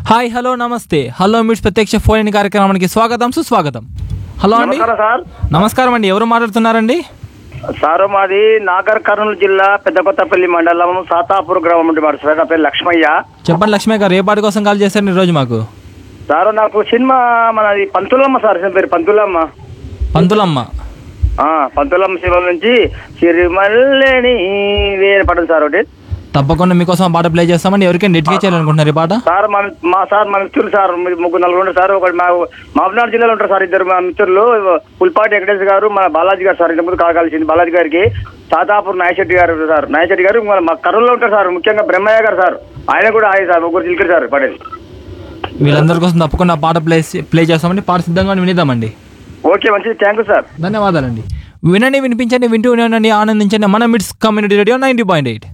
Hi hello నమస్తే hello మీట్స్ ప్రత్యక్ష ఫోన్ ఇన్ కార్యక్రమానికి స్వాగతం సుస్వాగతం హలో అండి నమస్కారం సార్ నమస్కారం అండి ఎవరు మాట్లాడుతున్నారండి సార్ మాది నాగర్ కర్నూలు జిల్లా పెద్దకొత్తపల్లి మండలం సాతాపూర్ గ్రామం నుండి మాట సార్ నా పేరు లక్ష్మయ్య చెప్పండి లక్ష్మి గారు ఏ పాటి కోసం కాల్ చేశారు ఈరోజు మాకు సార్ నాకు సినిమా మనది పంతులమ్మ సార్ సినిమా పేరు పంతులమ్మ పంతులమ్మ ఆ, పంతులమ్మ సినిమా నుంచి సిరిమల్లేని వేరే పడదు సార్ ఒకటి తప్పకుండా మీకోసం ఆ పాట ప్లే చేస్తామండి ఎవరికైనా డెడికేట్ చేయాలనుకుంటున్నారు ఈ పాట సార్ మా మా సార్ మా మిత్రులు సార్ మీ- ముగ్గురు నలుగురు ఉంటారు సార్ ఒకటి మా మామనాడు జిల్లాలో ఉంటారు సార్ ఇద్దరు మా మిత్రులు పుల్పాటి వెంకటేష్ గారు మన బాలాజీ గారు సార్ ఇంతకుముందు కాల్ కలిసింది బాలాజీ గారికి సాతాపూర్ నాయశెట్టి గారు సార్ నాయశెట్టి గారు మన మా కర్నూలులో ఉంటారు సార్ ముఖ్యంగా బ్రహ్మయ్య గారు సార్ ఆయన కూడా ఆయన సార్ ముగ్గురు చిలికరు సార్ పడేది వీళ్ళందరి కోసం తప్పకుండా ఆ పాట ప్లే ప్లే చేస్తామండి పాట సిద్ధంగా వినిద్దామండి ఓకే మంచిది థ్యాంక్ యూ సార్ ధన్యవాదాలండి వినండి వినిపించండి వింటూ ఉండండి ఆనందించండి మన MITS community radio ninety point eight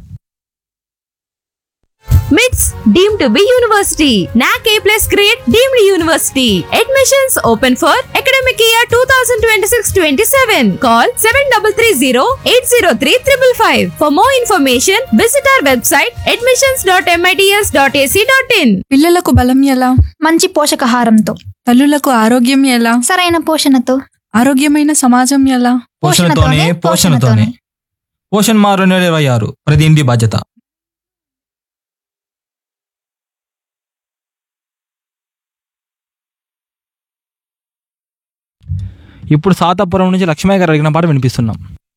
MITS deemed to be university. NAC A plus grade deemed university. Admissions open for academic year 2026-27. Call 7330-803-555. For more information, visit our website admissions.mits.ac.in. పిల్లలకు బలం ఎలా మంచి పోషకాహారంతో తల్లులకు ఆరోగ్యం ఎలా సరైన పోషణతో ఆరోగ్యమైన సమాజం ఎలా పోషణతోనే పోషణతోనే పోషణ్ మా రెండు వేల ఇరవై ఆరు ప్రతి ఇంటి బాధ్యత ఇప్పుడు సాతాపురం నుంచి లక్ష్మయ్య గారు అడిగిన పాట వినిపిస్తున్నాం